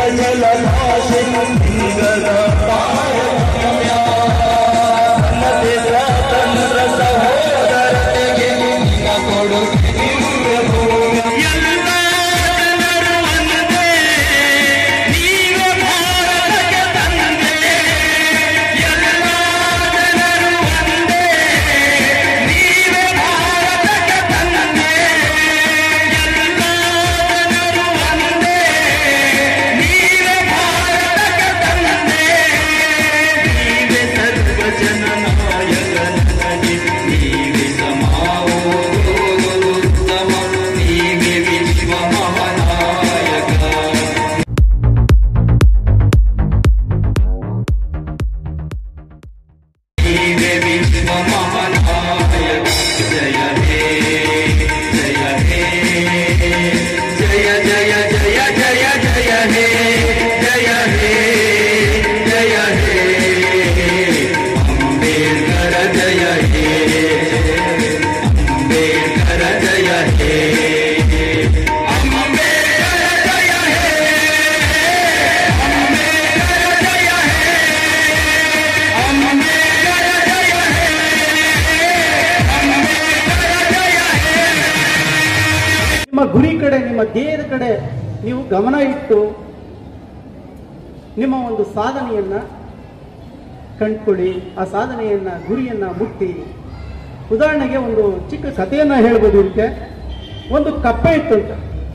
ಜಲಭಾಷೆ ಲಿಂಗದ ಪಾರಮ್ಯ ನನ್ನದೇ ಸ್ವಾತಂತ್ರ್ಯ ಸಹೋದರತೆಗೆ ನಿನ್ನ ಕೊಡುಗೆ ದಿವ್ಯ ಭೂಮ್ಯ. ಎಲ್ಲ ಜನರು ಒಂದೇ, ನೀವೇ ಭಾರತಕ್ಕೆ ತಂದೆ. ಎಲ್ಲ ಜನರು ಒಂದೇ, ನೀವೇ ಭಾರತಕ್ಕೆ ತಂದೆ. ಎಲ್ಲ ಜನರು ಒಂದೇ, ನೀವೇ ಭಾರತಕ್ಕೆ ತಂದೆ. ನೀವೇ ಸರ್ವ ಜನ ನಾಯಕ ನನಗೆ ನೀವೇ ಸಮಾವೋದು ಉತ್ತಮ ನೀವೇ ವಿಶ್ವ ಮಹಾನಾಯಕ ನೀವೇ ವಿಶ್ವ ಮಹಾನಾಯಕ ಜಯ ಹೇ ಜಯ ಹೇ ಜಯ ಜಯ ಜಯ ಜಯ ಜಯ ಹೇ ಜಯ ಹೇ ಜಯ ಹೇ ಅಂಬೇಡ್ಕರ ಜಯ ಹೇ ಅಂಬೇಡ್ಕರ ಜಯ ಹೇ ಅಂಬೇಡ್ಕರ ಜಯ ಹೇ ಅಂಬೇಡ್ಕರ ಜಯ ಹೇ ಅಂಬೇಡ್ಕರ ಜಯ ಹೇ ಅಂಬೇಡ್ಕರ ಜಯ ಹೇ ನಿಮ್ಮ ಗುರಿ ಕಡೆ ನಿಮ್ಮ ಧ್ಯೇಯದ ಕಡೆ ನೀವು ಗಮನ ಇಟ್ಟು ನಿಮ್ಮ ಒಂದು ಸಾಧನೆಯನ್ನ ಕಂಡ್ಕೊಳ್ಳಿ ಆ ಸಾಧನೆಯನ್ನ ಗುರಿಯನ್ನ ಮುಟ್ಟಿ ಉದಾಹರಣೆಗೆ ಒಂದು ಚಿಕ್ಕ ಕಥೆಯನ್ನ ಹೇಳ್ಬೋದು ಇದಕ್ಕೆ ಒಂದು ಕಪ್ಪೆ ಇತ್ತಂತೆ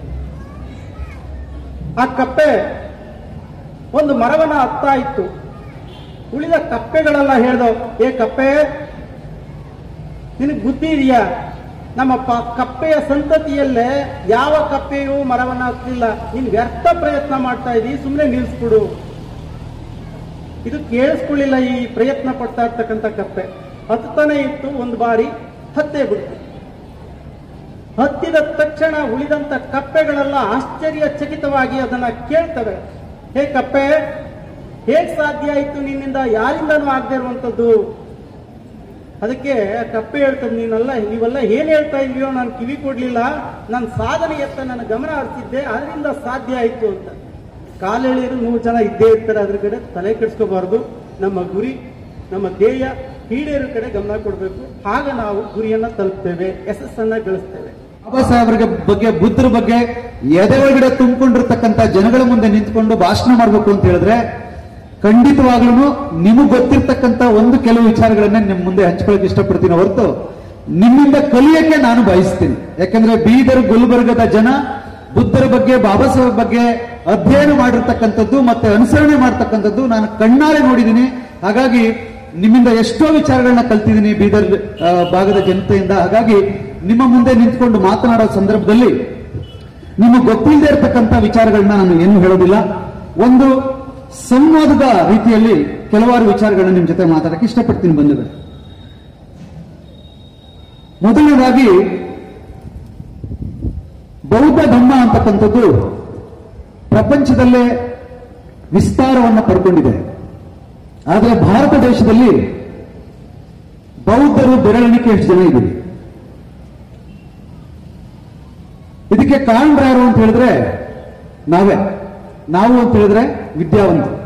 ಆ ಕಪ್ಪೆ ಒಂದು ಮರವನ್ನ ಹತ್ತಾ ಇತ್ತು ಉಳಿದ ಕಪ್ಪೆಗಳೆಲ್ಲ ಹೇಳ್ದವು ಏ ಕಪ್ಪೆ ನಿನಗೆ ಬುದ್ಧಿ ಇದೆಯಾ ನಮ್ಮ ಪ- ಕಪ್ಪೆಯ ಸಂತತಿಯಲ್ಲೇ ಯಾವ ಕಪ್ಪೆಯೂ ಮರವನ್ನ ಹತ್ತಲಿಲ್ಲ ನೀನು ವ್ಯರ್ಥ ಪ್ರಯತ್ನ ಮಾಡ್ತಾ ಇದ್ದೀ ಸುಮ್ಮನೆ ನಿಲ್ಲಿಸ್ಬಿಡು ಇದು ಕೇಳಿಸ್ಕೊಳ್ಳಿಲ್ಲ ಈ ಪ್ರಯತ್ನ ಪಡ್ತಾ ಇರ್ತಕ್ಕಂಥ ಕಪ್ಪೆ ಹತ್ತಾನೆ ಇತ್ತು ಒಂದು ಬಾರಿ ಹತ್ತೇ ಬಿಡ್ತು ಹತ್ತಿದ ತಕ್ಷಣ ಉಳಿದಂತ ಕಪ್ಪೆಗಳೆಲ್ಲ ಆಶ್ಚರ್ಯಚಕಿತವಾಗಿ ಅದನ್ನ ಕೇಳ್ತವೆ ಹೇ ಕಪ್ಪೆ ಹೇಗ್ ಸಾಧ್ಯ ಆಯ್ತು ನಿನ್ನಿಂದ ಯಾರಿಂದನೂ ಆಗದೆ ಇರುವಂತದ್ದು ಅದಕ್ಕೆ ಆ ಕಪ್ಪೆ ಹೇಳ್ತದೆ ನೀನೆಲ್ಲ ನೀವೆಲ್ಲ ಏನ್ ಹೇಳ್ತಾ ಇದೆಯೋ ನಾನು ಕಿವಿ ಕೊಡ್ಲಿಲ್ಲ ನನ್ನ ಸಾಧನೆಯತ್ತ ನನ್ನ ಗಮನ ಹರಿಸಿದ್ದೆ ಅದರಿಂದ ಸಾಧ್ಯ ಆಯ್ತು ಅಂತ ಕಾಲೆಳೆಯರು ನೂರು ಜನ ಇದ್ದೇ ಇರ್ತಾರೆ ಅದ್ರ ಕಡೆ ತಲೆ ಕೆಡಿಸ್ಕೋಬಾರ್ದು ನಮ್ಮ ಗುರಿ ನಮ್ಮ ಧ್ಯೇಯ ಈಡೇರೋ ಕಡೆ ಗಮನ ಕೊಡಬೇಕು ಆಗ ನಾವು ಗುರಿಯನ್ನ ತಲುಪ್ತೇವೆ ಯಶಸ್ಸನ್ನ ಗಳಿಸ್ತೇವೆ ಬಾಬಾ ಸಾಹೇಬ್ರ ಬಗ್ಗೆ ಬುದ್ಧರ ಬಗ್ಗೆ ಎದೆ ಒಳಗಡೆ ತುಂಬಿಕೊಂಡಿರ್ತಕ್ಕಂಥ ಜನಗಳ ಮುಂದೆ ನಿಂತ್ಕೊಂಡು ಭಾಷಣ ಮಾಡ್ಬೇಕು ಅಂತ ಹೇಳಿದ್ರೆ ಖಂಡಿತವಾಗ್ಲೂ ನಿಮಗ್ ಗೊತ್ತಿರ್ತಕ್ಕಂಥ ಒಂದು ಕೆಲವು ವಿಚಾರಗಳನ್ನ ನಿಮ್ ಮುಂದೆ ಹಂಚ್ಕೊಳಕ್ ಇಷ್ಟಪಡ್ತೀನಿ ಹೊರತು ನಿಮ್ಮಿಂದ ಕಲಿಯಕ್ಕೆ ನಾನು ಬಯಸ್ತೀನಿ ಯಾಕಂದ್ರೆ ಬೀದರ್ ಗುಲ್ಬರ್ಗದ ಜನ ಬುದ್ಧರ ಬಗ್ಗೆ ಬಾಬಾ ಸಾಹೇಬ್ ಬಗ್ಗೆ ಅಧ್ಯಯನ ಮಾಡಿರ್ತಕ್ಕಂಥದ್ದು ಮತ್ತೆ ಅನುಸರಣೆ ಮಾಡ್ತಕ್ಕಂಥದ್ದು ನಾನು ಕಣ್ಣಾರೆ ನೋಡಿದ್ದೀನಿ ಹಾಗಾಗಿ ನಿಮ್ಮಿಂದ ಎಷ್ಟೋ ವಿಚಾರಗಳನ್ನ ಕಲ್ತಿದ್ದೀನಿ ಬೀದರ್ ಆ, ಭಾಗದ ಜನತೆಯಿಂದ ಹಾಗಾಗಿ ನಿಮ್ಮ ಮುಂದೆ ನಿಂತ್ಕೊಂಡು ಮಾತನಾಡೋ ಸಂದರ್ಭದಲ್ಲಿ ನಿಮಗೆ ಗೊತ್ತಿಲ್ಲದೆ ಇರತಕ್ಕಂಥ ವಿಚಾರಗಳನ್ನ ನಾನು ಏನು ಹೇಳೋದಿಲ್ಲ ಒಂದು ಸಂವಾದದ ರೀತಿಯಲ್ಲಿ ಕೆಲವಾರು ವಿಚಾರಗಳನ್ನ ನಿಮ್ ಜೊತೆ ಮಾತಾಡಕ್ಕೆ ಇಷ್ಟಪಡ್ತೀನಿ ಬಂಧುಗಳು ಮೊದಲನೇದಾಗಿ ಬೌದ್ಧ ಧರ್ಮ ಅಂತಕ್ಕಂಥದ್ದು ಪ್ರಪಂಚದಲ್ಲೇ ವಿಸ್ತಾರವನ್ನು ಪಡ್ಕೊಂಡಿದೆ ಆದರೆ ಭಾರತ ದೇಶದಲ್ಲಿ ಬೌದ್ಧರು ಬೆರಳೆಣಿಕೆ ಎಷ್ಟು ಜನ ಇದ್ದೀವಿ ಇದಕ್ಕೆ ಕಾರಣ ಯಾರು ಅಂತ ಹೇಳಿದ್ರೆ ನಾವೇ ನಾವು ಅಂತ ಹೇಳಿದ್ರೆ ವಿದ್ಯಾವಂತರು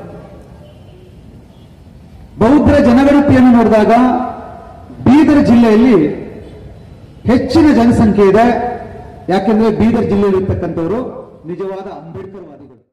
ಬೌದ್ಧರ ಜನಗಣತಿಯನ್ನು ನೋಡಿದಾಗ ಬೀದರ್ ಜಿಲ್ಲೆಯಲ್ಲಿ ಹೆಚ್ಚಿನ ಜನಸಂಖ್ಯೆ ಇದೆ ಯಾಕೆಂದ್ರೆ ಬೀದರ್ ಜಿಲ್ಲೆಯಲ್ಲಿ ಇರ್ತಕ್ಕಂಥವರು ನಿಜವಾದ ಅಂಬೇಡ್ಕರ್ ವಾದಿಗಳು